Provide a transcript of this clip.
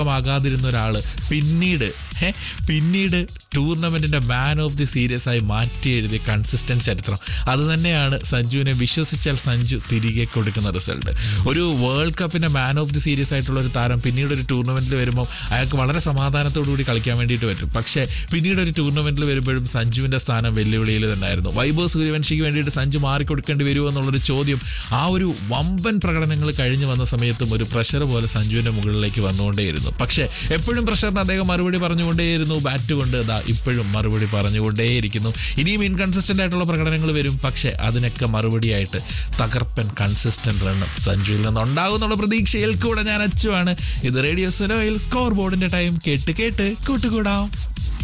ആകാതിരുന്ന ഒരാള് പിന്നീട് ഏ, പിന്നീട് ടൂർണമെന്റിന്റെ മാൻ ഓഫ് ദി സീരീസ് ആയി മാറ്റി എഴുതിയ കൺസിസ്റ്റന്റ് ചരിത്രം അത് തന്നെയാണ് സഞ്ജുവിനെ വിശ്വസിച്ചാൽ സഞ്ജു തിരികെ കൊടുക്കുന്ന റിസൾട്ട് ഒരു വേൾഡ് കപ്പിന്റെ മാൻ ഓഫ് ദി സീരീസ് ആയിട്ടുള്ള ഒരു താരം പിന്നീട് ഒരു ടൂർണമെന്റിൽ വരുമ്പോൾ അയാൾക്ക് വളരെ സമാധാനത്തോടു കൂടി കളിക്കാൻ വേണ്ടിയിട്ട് പറ്റും പക്ഷേ പിന്നീട് ഒരു ടൂർണമെന്റിൽ വരുമ്പോഴും സഞ്ജുവിന്റെ സ്ഥാനം വെല്ലുവിളിയിൽ തന്നെയായിരുന്നു വൈഭവ് സൂര്യവംശിക്ക് വേണ്ടിയിട്ട് സഞ്ജു മാറിക്കൊടുക്കേണ്ടി വരുമോ എന്നുള്ളൊരു ചോദ്യം ആ ഒരു വമ്പൻ പ്രകടനങ്ങൾ കഴിഞ്ഞു വന്ന സമയത്തും ഒരു പ്രഷർ പോലെ സഞ്ജുവിന്റെ മുകളിലേക്ക് വന്നുകൊണ്ടേയിരുന്നു പക്ഷേ എപ്പോഴും പ്രഷറിന് അദ്ദേഹം മറുപടി പറഞ്ഞുകൊണ്ടേയിരുന്നു ബാറ്റ് കൊണ്ട് ഇതാ ഇപ്പോഴും മറുപടി പറഞ്ഞുകൊണ്ടേയിരിക്കുന്നു ഇനിയും ഇൻകൺസിസ്റ്റന്റ് ആയിട്ടുള്ള പ്രകടനങ്ങൾ വരും പക്ഷേ അതിനൊക്കെ മറുപടിയായിട്ട് തകർപ്പൻ കൺസിസ്റ്റന്റ് റണ്ണും സഞ്ജുവിൽ നിന്ന് ഉണ്ടാകും എന്നുള്ള പ്രതീക്ഷയിൽ കൂടെ ഞാൻ അച്ചുവാണ് ഇത് റേഡിയോ സുനോയിൽ സ്കോർ ബോർഡിന്റെ ടൈം കേട്ട് കേട്ട് കൂട്ടുകൂടാം